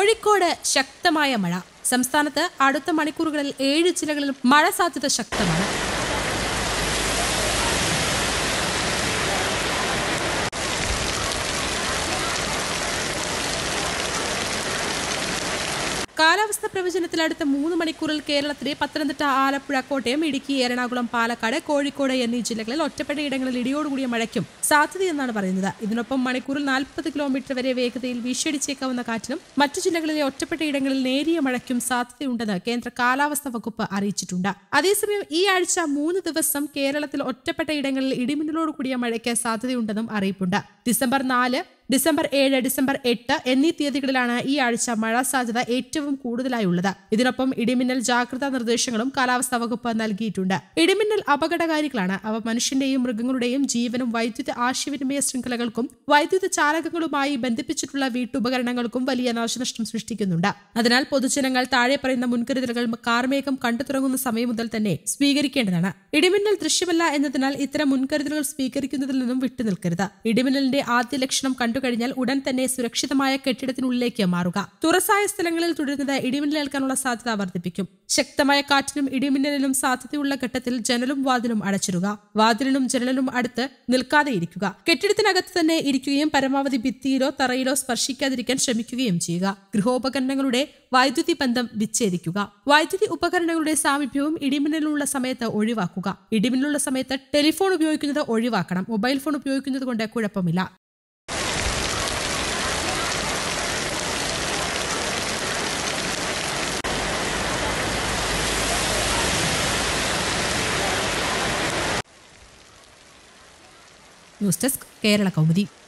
കോഴിക്കോട് ശക്തമായ മഴ സംസ്ഥാനത്ത് അടുത്ത മണിക്കൂറുകളിൽ ഏഴ് ജില്ലകളിൽ മഴ സാധ്യത ശക്തമാണ് കാലാവസ്ഥ പ്രവചനത്തിൽ അടുത്ത മൂന്ന് മണിക്കൂറിൽ കേരളത്തിലെ പത്തനംതിട്ട ആലപ്പുഴ കോട്ടയം ഇടുക്കി എറണാകുളം പാലക്കാട് കോഴിക്കോട് എന്നീ ജില്ലകളിൽ ഒറ്റപ്പെട്ട ഇടങ്ങളിൽ ഇടിയോടുകൂടിയ മഴയ്ക്കും സാധ്യതയെന്നാണ് പറയുന്നത് ഇതിനൊപ്പം മണിക്കൂറിൽ നാൽപ്പത് കിലോമീറ്റർ വരെ വേഗതയിൽ വീശിയടിച്ചേക്കാവുന്ന കാറ്റിനും മറ്റു ജില്ലകളിലെ ഒറ്റപ്പെട്ട ഇടങ്ങളിൽ നേരിയ മഴയ്ക്കും സാധ്യതയുണ്ടെന്ന് കേന്ദ്ര കാലാവസ്ഥാ വകുപ്പ് അറിയിച്ചിട്ടുണ്ട് അതേസമയം ഈ ആഴ്ച മൂന്ന് ദിവസം കേരളത്തിൽ ഒറ്റപ്പെട്ട ഇടങ്ങളിൽ ഇടിമിന്നലോട് കൂടിയ മഴയ്ക്ക് സാധ്യതയുണ്ടെന്നും അറിയിപ്പുണ്ട് ഡിസംബർ നാല് ഡിസംബർ ഏഴ് ഡിസംബർ എട്ട് എന്നീ തീയതികളിലാണ് ഈ ആഴ്ച മഴ സാധ്യത ഏറ്റവും കൂടുതലായി ഉള്ളത് ഇതിനൊപ്പം ഇടിമിന്നൽ ജാഗ്രതാ നിർദ്ദേശങ്ങളും കാലാവസ്ഥാ വകുപ്പ് നൽകിയിട്ടുണ്ട് ഇടിമിന്നൽ അപകടകാരികളാണ് അവ മനുഷ്യന്റെയും മൃഗങ്ങളുടെയും ജീവനും വൈദ്യുത ആശയവിനിമയ ശൃംഖലകൾക്കും വൈദ്യുത ചാലകങ്ങളുമായി ബന്ധിപ്പിച്ചിട്ടുള്ള വീട്ടുപകരണങ്ങൾക്കും വലിയ നാശനഷ്ടം സൃഷ്ടിക്കുന്നുണ്ട് അതിനാൽ പൊതുജനങ്ങൾ താഴെ പറയുന്ന മുൻകരുതലുകൾ കാർമേഘം കണ്ടു തുടങ്ങുന്ന സമയം മുതൽ തന്നെ സ്വീകരിക്കേണ്ടതാണ് ഇടിമിന്നൽ ദൃശ്യമല്ല എന്നതിനാൽ ഇത്തരം മുൻകരുതലുകൾ സ്വീകരിക്കുന്നതിൽ നിന്നും വിട്ടുനിൽക്കരുത് ഇടിമിന്നലിന്റെ ആദ്യ ലക്ഷണം കണ്ടുകഴിഞ്ഞാൽ ഉടൻ തന്നെ സുരക്ഷിതമായ കെട്ടിടത്തിനുള്ളിലേക്ക് മാറുക തുറസായ സ്ഥലങ്ങളിൽ തുടരുന്നത് ഇടിമിന്നലേൽക്കാനുള്ള സാധ്യത വർദ്ധിപ്പിക്കും ശക്തമായ കാറ്റിനും ഇടിമിന്നലിനും സാധ്യതയുള്ള ഘട്ടത്തിൽ ജനലും വാതിലും അടച്ചിടുക വാതിലിനും ജനലിനും അടുത്ത് നിൽക്കാതെ ഇരിക്കുക കെട്ടിടത്തിനകത്ത് തന്നെ ഇരിക്കുകയും പരമാവധി ഭിത്തിയിലോ തറയിലോ സ്പർശിക്കാതിരിക്കാൻ ശ്രമിക്കുകയും ചെയ്യുക ഗൃഹോപകരണങ്ങളുടെ വൈദ്യുതി ബന്ധം വിച്ഛേദിക്കുക വൈദ്യുതി ഉപകരണങ്ങളുടെ സാമീപ്യവും ഇടിമിന്നലുള്ള സമയത്ത് ഒഴിവാക്കുക ഇടിമിന്നലുള്ള സമയത്ത് ടെലിഫോൺ ഉപയോഗിക്കുന്നത് ഒഴിവാക്കണം മൊബൈൽ ഫോൺ ഉപയോഗിക്കുന്നത് കൊണ്ട് കുഴപ്പമില്ല ന്യൂസ് ഡെസ്ക് കേരള കൗമുദി